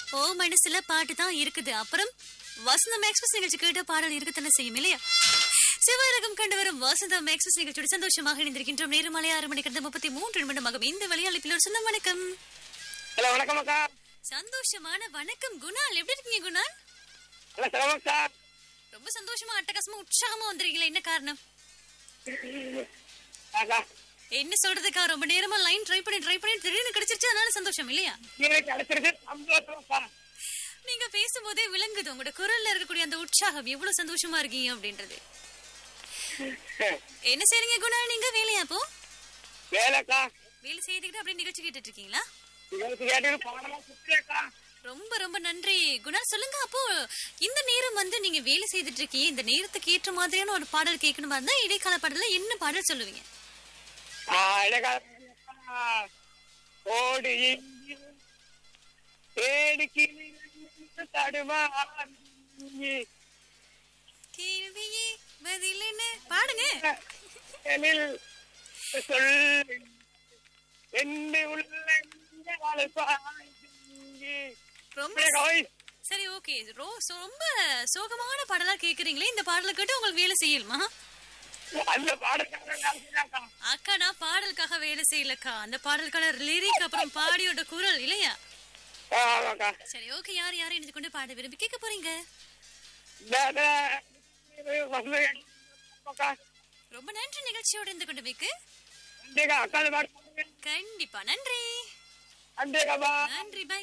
ஓ மனசுல பாட்டு தான் இருக்குது அப்புறம் வசந்தம் எக்ஸ்பிரஸ் நிகழ்ச்சி கேட்ட பாடல் இருக்கத்தானே செய்யும் இல்லையா சிவரகம் கண்டு வரும் வசந்தம் எக்ஸ்பிரஸ் நிகழ்ச்சியோடு சந்தோஷமாக இணைந்திருக்கின்றோம் நேரம் மலை ஆறு மணி கடந்த முப்பத்தி மூன்று நிமிடமாகும் இந்த வழியாளிப்பில் ஒரு சொந்தம் வணக்கம் ஹலோ வணக்கம் அக்கா சந்தோஷமான வணக்கம் குணால் எப்படி இருக்கீங்க குணால் ஹலோ சிரமம் அக்கா ரொம்ப சந்தோஷமா அட்டகாசமா உற்சாகமா வந்திருக்கீங்களா என்ன காரணம் அக்கா என்ன சொல்றதுக்கா ரொம்ப நேரமா லைன் ட்ரை பண்ணி ட்ரை பண்ணி திடீர்னு கிடைச்சிருச்சு அதனால சந்தோஷம் இல்லையா கீழே கிடைச்சிருக்கு சந்தோஷம் அக்கா நீங்க பேசும்போதே விளங்குது உங்களோட குரல்ல இருக்கக்கூடிய அந்த உற்சாகம் எவ்வளவு சந்தோஷமா இருக்கீங்க அப்படின்றது என்ன செய்றீங்க குணால் நீங்க வேலையா அப்போ வேலைக்கா வேலை செய்துக்கிட்டு அப்படியே நிகழ்ச்சி கேட்டுட்டு இருக்கீங்களா உங்களுக்கு கேட்டு பாடலாம் சுற்றியக்கா ரொம்ப ரொம்ப நன்றி குணால் சொல்லுங்க அப்போ இந்த நேரம் வந்து நீங்க வேலை செய்துட்டு இருக்கீங்க இந்த நேரத்துக்கு ஏற்ற மாதிரியான ஒரு பாடல் கேட்கணுமா இருந்தா இடைக்கால பாடல்ல என்ன பாடல் சொல்லுவீங்க ஓடு எங்கில் தேடி கிளி தடுமா கேள்வியே பதில் என்ன பாடுங்க சொல் என்ன உள்ள ரொம்ப சரி ஓகே ரொம்ப சோகமான பாடலா கேக்குறீங்களே இந்த பாடலை கேட்டு உங்களுக்கு வேலை செய்யலுமா அந்த பாடக்காரங்க அக்கா நான் பாடலுக்காக வேலை செய்யலக்கா அந்த பாடலுக்கான லிரிக் அப்புறம் பாடியோட குரல் இல்லையா ஆமாக்கா சரி ஓகே யார் யாரும் இணைந்து கொண்டு பாட விரும்பி கேட்க போறீங்க அக்கா ரொம்ப நன்றி நிகழ்ச்சியோட இருந்து கொண்டு வைக்கு அக்கா கண்டிப்பா நன்றி அண்டேகா நன்றி பை